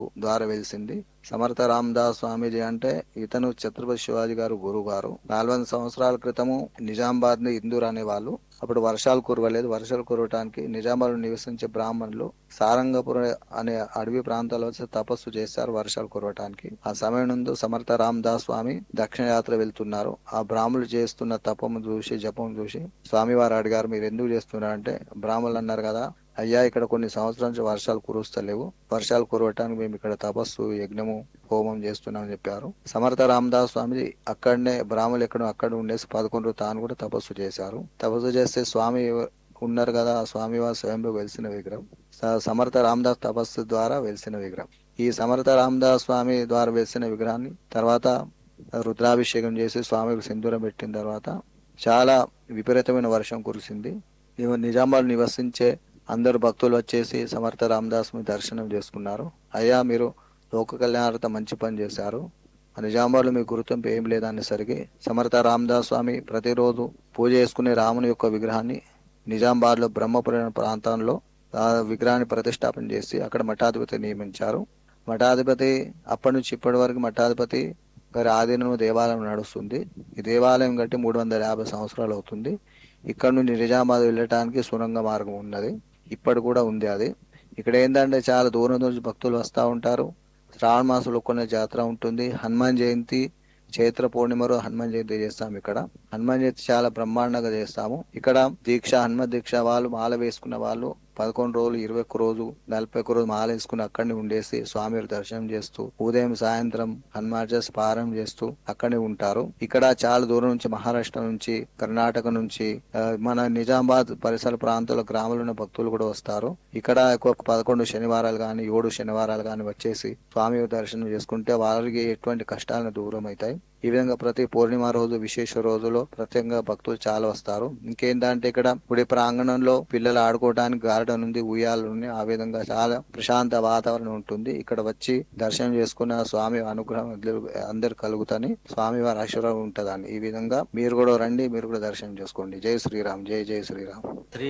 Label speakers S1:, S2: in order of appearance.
S1: ద్వారా వెలిసింది సమర్థ రామదాస్ స్వామీజీ అంటే ఇతను ఛత్రపతి శివాజీ గారు గురువు గారు నాలుగు వందల సంవత్సరాల క్రితము నిజామాబాద్ ని ఇందూర్ అనేవాళ్ళు అప్పుడు వర్షాలు కురవలేదు వర్షాలు కురవటానికి నిజామాబాద్ నివసించే బ్రాహ్మణులు సారంగపుర అనే అడవి ప్రాంతాల్లో వచ్చి తపస్సు చేశారు వర్షాలు కురవటానికి ఆ సమయం నుండి సమర్థ రామదాస్ స్వామి దక్షిణ యాత్ర వెళ్తున్నారు ఆ బ్రాహ్మణులు చేస్తున్న తపము చూసి జపం చూసి స్వామివారు అడిగారు మీరు ఎందుకు చేస్తున్నారంటే బ్రాహ్మణులు అన్నారు కదా అయ్యా ఇక్కడ కొన్ని సంవత్సరాల నుంచి వర్షాలు కురుస్తలేవు వర్షాలు కురవటానికి మేము ఇక్కడ తపస్సు యజ్ఞము హోమం చేస్తున్నామని చెప్పారు సమర్థ రామదాస్ స్వామి అక్కడనే బ్రాహ్మణులు ఎక్కడ అక్కడ ఉండేసి పదకొండు రోజులు తాను కూడా తపస్సు చేశారు తపస్సు చేస్తే స్వామి ఉన్నారు కదా ఆ స్వామివారు స్వయంలో వెలిసిన విగ్రహం స- సమర్థ రామదాస్ తపస్సు ద్వారా వెలిసిన విగ్రహం ఈ సమర్థ రామదాస్ స్వామి ద్వారా వెలిసిన విగ్రహాన్ని తర్వాత రుద్రాభిషేకం చేసి స్వామికి సింధూరం పెట్టిన తర్వాత చాలా విపరీతమైన వర్షం కురిసింది ఇవ- నిజామాబాద్ నివసించే అందరు భక్తులు వచ్చేసి సమర్థ రామదాస్ని దర్శనం చేసుకున్నారు అయ్యా మీరు లోక కళ్యాణార్థం మంచి పని చేశారు నిజామాబాద్లో మీ గుర్తింపు ఏం లేదనేసరికి సమర్థ రామదాస్ స్వామి ప్రతిరోజు పూజ చేసుకునే రాముని యొక్క విగ్రహాన్ని నిజామాబాద్లో బ్రహ్మపురం ప్రాంతంలో ఆ విగ్రహాన్ని ప్రతిష్టాపన చేసి అక్కడ మఠాధిపతి నియమించారు మఠాధిపతి అప్పటి నుంచి ఇప్పటి వరకు మఠాధిపతి గారి ఆధీనంలో దేవాలయం నడుస్తుంది ఈ దేవాలయం కట్టి మూడు వందల యాభై సంవత్సరాలు అవుతుంది ఇక్కడ నుండి నిజామాబాద్ వెళ్ళటానికి సురంగ మార్గం ఉన్నది ఇప్పటి కూడా ఉంది అది ఇక్కడ ఏంటంటే చాలా దూరం నుంచి భక్తులు వస్తూ ఉంటారు శ్రావణ మాసంలో కొన్ని జాతర ఉంటుంది హనుమాన్ జయంతి చైత్ర పూర్ణిమలో హనుమాన్ జయంతి చేస్తాం ఇక్కడ హనుమాన్ జయంతి చాలా బ్రహ్మాండంగా చేస్తాము ఇక్కడ దీక్ష హనుమ దీక్ష వాళ్ళు మాల వేసుకున్న వాళ్ళు పదకొండు రోజులు ఇరవై ఒక్క రోజు నలభై ఒక్క రోజు మాల వేసుకుని అక్కడనే ఉండేసి స్వామి దర్శనం చేస్తూ ఉదయం సాయంత్రం హనుమాన్ చేసి పారాయణం చేస్తూ అక్కడే ఉంటారు ఇక్కడ చాలా దూరం నుంచి మహారాష్ట్ర నుంచి కర్ణాటక నుంచి ఆ, మన నిజామాబాద్ పరిసర ప్రాంతాల గ్రామాల్లో ఉన్న భక్తులు కూడా వస్తారు ఇక్కడ ఒక పదకొండు శనివారాలు కానీ ఏడు శనివారాలు కానీ వచ్చేసి స్వామి దర్శనం చేసుకుంటే వారికి ఎటువంటి కష్టాలను దూరం అవుతాయి ఈ విధంగా ప్రతి పూర్ణిమ రోజు విశేష రోజులో ప్రత్యేకంగా భక్తులు చాలా వస్తారు ఇంకేంటంటే ఇక్కడ గుడి ప్రాంగణంలో పిల్లలు ఆడుకోవడానికి గార్డెన్ ఉంది ఉయ్యాలు ఉన్నాయి ఆ విధంగా చాలా ప్రశాంత వాతావరణం ఉంటుంది ఇక్కడ వచ్చి దర్శనం చేసుకున్న స్వామి అనుగ్రహం అందరు కలుగుతాని స్వామి వారి ఆశీర్వాదం ఉంటదని ఈ విధంగా మీరు కూడా రండి మీరు కూడా దర్శనం చేసుకోండి జై శ్రీరామ్ జై జై శ్రీరామ్
S2: శ్రీ